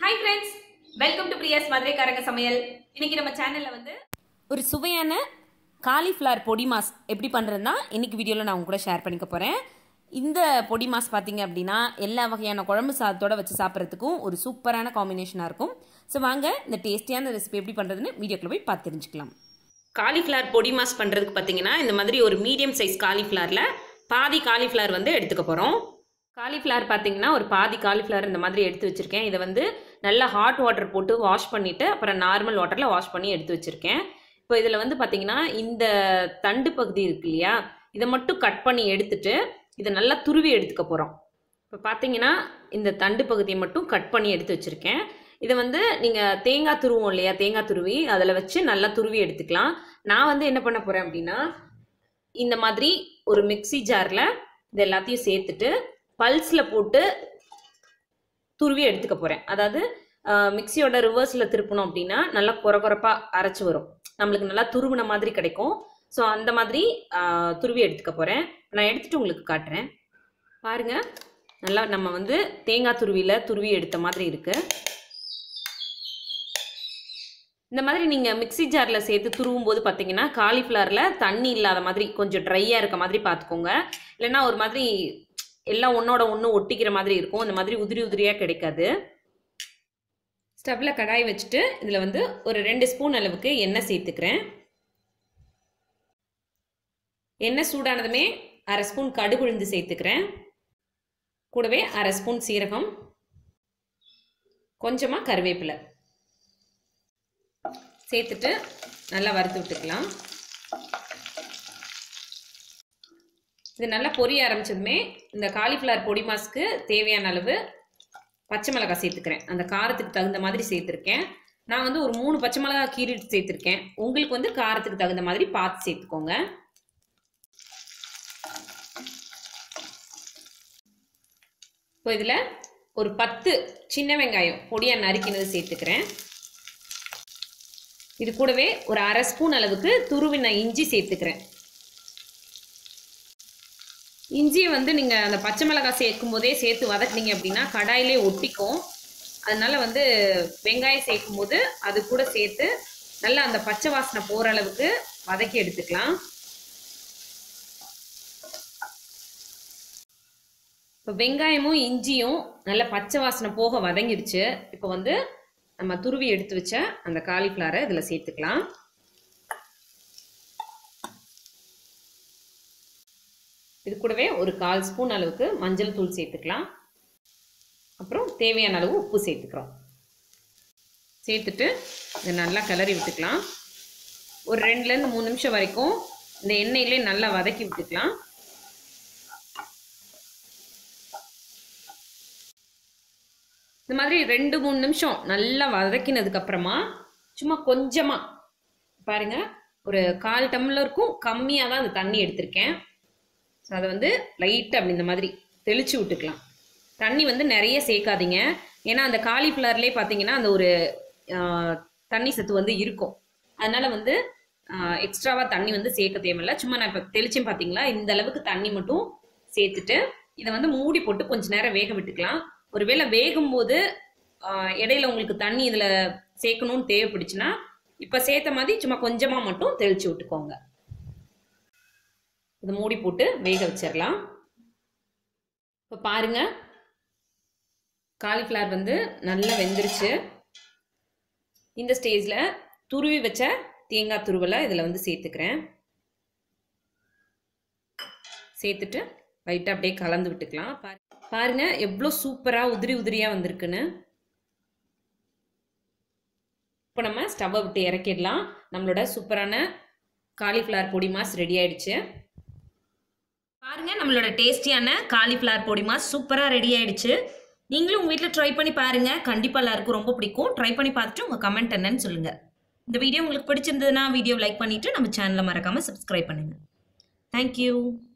hi friends welcome to Priya's மதுரைக்காரங்க சமையல் இன்னைக்கு நம்ம சேனல்ல வந்து ஒரு சுவையான காலிஃப்ளவர் பொடி மாஸ் எப்படி பண்ணுறதுனா இன்னைக்கு வீடியோவில் நான் உங்க கூட ஷேர் பண்ணிக்க போகிறேன் இந்த பொடி மாஸ் பார்த்தீங்க அப்படின்னா எல்லா வகையான குழம்பு சாதத்தோட வச்சு சாப்பிட்றதுக்கும் ஒரு சூப்பரான காம்பினேஷனாக இருக்கும் ஸோ வாங்க இந்த டேஸ்டியான ரெசிபி எப்படி பண்ணுறதுன்னு வீடியோக்குள்ள போய் பார்த்து தெரிஞ்சுக்கலாம் காலிஃப்ளவர் பொடி மாஸ் பண்ணுறதுக்கு பார்த்தீங்கன்னா இந்த மாதிரி ஒரு மீடியம் சைஸ் காலிஃப்ளவரில் பாதி காலிஃப்ளவர் வந்து எடுத்துக்க போகிறோம் காலிஃப்ளவர் பார்த்தீங்கன்னா ஒரு பாதி காலிஃப்ளவர் இந்த மாதிரி எடுத்து வச்சுருக்கேன் இதை வந்து நல்லா ஹாட் வாட்டர் போட்டு வாஷ் பண்ணிவிட்டு அப்புறம் நார்மல் வாட்டரில் வாஷ் பண்ணி எடுத்து வச்சுருக்கேன் இப்போ இதில் வந்து பார்த்தீங்கன்னா இந்த தண்டு பகுதி இருக்கு இல்லையா இதை மட்டும் கட் பண்ணி எடுத்துட்டு இதை நல்லா துருவி எடுத்துக்க போகிறோம் இப்போ பார்த்தீங்கன்னா இந்த தண்டு பகுதியை மட்டும் கட் பண்ணி எடுத்து வச்சுருக்கேன் இதை வந்து நீங்கள் தேங்காய் துருவோம் இல்லையா தேங்காய் துருவி அதில் வச்சு நல்லா துருவி எடுத்துக்கலாம் நான் வந்து என்ன பண்ண போகிறேன் அப்படின்னா இந்த மாதிரி ஒரு மிக்ஸி ஜாரில் இது எல்லாத்தையும் சேர்த்துட்டு பல்ஸில் போட்டு துருவி எடுத்துக்க போகிறேன் அதாவது மிக்சியோட ரிவர்ஸில் திருப்பணும் அப்படின்னா நல்லா குறகுறப்பாக அரைச்சி வரும் நம்மளுக்கு நல்லா துருவின மாதிரி கிடைக்கும் ஸோ அந்த மாதிரி ஆஹ், துருவி எடுத்துக்க போகிறேன் நான் எடுத்துட்டு உங்களுக்கு காட்டுறேன் பாருங்க நல்லா நம்ம வந்து தேங்காய் துருவியில் துருவி எடுத்த மாதிரி இருக்குது இந்த மாதிரி நீங்கள் மிக்ஸி ஜாரில் சேர்த்து துருவும் போது பார்த்தீங்கன்னா காலிஃப்ளவரில் தண்ணி இல்லாத மாதிரி கொஞ்சம் ட்ரையாக இருக்க மாதிரி பார்த்துக்கோங்க இல்லைன்னா ஒரு மாதிரி எல்லாம் ஒன்றோட ஒன்று ஒட்டிக்கிற மாதிரி இருக்கும் இந்த மாதிரி உதிரி உதிரியாக கிடைக்காது ஸ்டவ்வில் கடாய் வச்சுட்டு இதில் வந்து ஒரு ரெண்டு ஸ்பூன் அளவுக்கு எண்ணெய் சேர்த்துக்கிறேன் எண்ணெய் சூடானதுமே அரை ஸ்பூன் கடுகு உளுந்து சேர்த்துக்கிறேன் கூடவே அரை ஸ்பூன் சீரகம் கொஞ்சமாக கருவேப்பிலை சேர்த்துட்டு நல்லா வறுத்து விட்டுக்கலாம் இது நல்லா பொரிய ஆரம்பிச்சதுமே இந்த காலிஃப்ளவர் பொடி மாஸ்க்கு தேவையான அளவு பச்சை மிளகாய் சேர்த்துக்கிறேன் அந்த காரத்துக்கு தகுந்த மாதிரி சேர்த்துருக்கேன் நான் வந்து ஒரு மூணு பச்சை மிளகாய் கீறிட்டு சேர்த்துருக்கேன் உங்களுக்கு வந்து காரத்துக்கு தகுந்த மாதிரி பார்த்து சேர்த்துக்கோங்க இப்போ இதில் ஒரு பத்து சின்ன வெங்காயம் பொடியாக நறுக்கினது சேர்த்துக்கிறேன் இது கூடவே ஒரு அரை ஸ்பூன் அளவுக்கு துருவின இஞ்சி சேர்த்துக்கிறேன் இஞ்சியை வந்து நீங்கள் அந்த பச்சை மிளகாய் சேர்க்கும் போதே சேர்த்து வதக்குனீங்க அப்படின்னா கடாயிலே ஒட்டிக்கும் அதனால வந்து வெங்காயம் சேர்க்கும் போது அது கூட சேர்த்து நல்லா அந்த பச்சை வாசனை போகிற அளவுக்கு வதக்கி எடுத்துக்கலாம் இப்போ வெங்காயமும் இஞ்சியும் நல்லா பச்சை வாசனை போக வதங்கிடுச்சு இப்போ வந்து நம்ம துருவி எடுத்து வச்ச அந்த காலிஃப்ளவரை இதில் சேர்த்துக்கலாம் இது கூடவே ஒரு கால் ஸ்பூன் அளவுக்கு மஞ்சள் தூள் சேர்த்துக்கலாம் அப்புறம் தேவையான அளவு உப்பு சேர்த்துக்கிறோம் சேர்த்துட்டு இதை நல்லா கிளறி விட்டுக்கலாம் ஒரு ரெண்டுலேருந்து மூணு நிமிஷம் வரைக்கும் இந்த எண்ணெயிலே நல்லா வதக்கி விட்டுக்கலாம் இந்த மாதிரி ரெண்டு மூணு நிமிஷம் நல்லா வதக்கினதுக்கு அப்புறமா சும்மா கொஞ்சமாக பாருங்க ஒரு கால் டம்ளருக்கும் கம்மியாக தான் அந்த தண்ணி எடுத்திருக்கேன் ஸோ அதை வந்து லைட்டாக அப்படி இந்த மாதிரி தெளிச்சு விட்டுக்கலாம் தண்ணி வந்து நிறைய சேர்க்காதீங்க ஏன்னா அந்த காலிஃப்ளவர்லேயே பார்த்தீங்கன்னா அந்த ஒரு ஆஹ், தண்ணி சத்து வந்து இருக்கும் அதனால வந்து எக்ஸ்ட்ராவாக தண்ணி வந்து சேர்க்க தேவையில்ல சும்மா நான் இப்போ தெளிச்சேன் பார்த்தீங்களா இந்த அளவுக்கு தண்ணி மட்டும் சேர்த்துட்டு இதை வந்து மூடி போட்டு கொஞ்ச நேரம் வேக விட்டுக்கலாம் ஒருவேளை வேகும் போது ஆஹ், இடையில உங்களுக்கு தண்ணி இதில் சேர்க்கணும்னு தேவைப்படுச்சுன்னா இப்போ சேர்த்த மாதிரி சும்மா கொஞ்சமாக மட்டும் தெளிச்சு விட்டுக்கோங்க இதை மூடி போட்டு வேக வச்சிடலாம் இப்போ பாருங்க காலிஃப்ளவர் வந்து நல்லா வெந்துருச்சு இந்த ஸ்டேஜில் துருவி வச்ச தேங்காய் துருவலை இதில் வந்து சேர்த்துக்கிறேன் சேர்த்துட்டு லைட்டாக அப்படியே கலந்து விட்டுக்கலாம் பாரு- பாருங்க எவ்வளோ சூப்பராக உதிரி உதிரியாக வந்திருக்குன்னு இப்போ நம்ம ஸ்டவ்வை விட்டு இறக்கிடலாம் நம்மளோட சூப்பரான காலிஃப்ளவர் பொடி மாஸ் ரெடி ஆயிடுச்சு பாருங்க நம்மளோட டேஸ்டியான காலிஃப்ளவர் பொடி மாஸ் சூப்பராக ரெடி ஆயிடுச்சு நீங்களும் உங்கள் வீட்டில் ட்ரை பண்ணி பாருங்க கண்டிப்பாக எல்லாருக்கும் ரொம்ப பிடிக்கும் ட்ரை பண்ணி பார்த்துட்டு உங்கள் கமெண்ட் என்னன்னு சொல்லுங்க இந்த வீடியோ உங்களுக்கு பிடிச்சிருந்ததுன்னா வீடியோ லைக் பண்ணிட்டு நம்ம சேனலை மறக்காம சப்ஸ்கிரைப் பண்ணுங்க தேங்க்யூ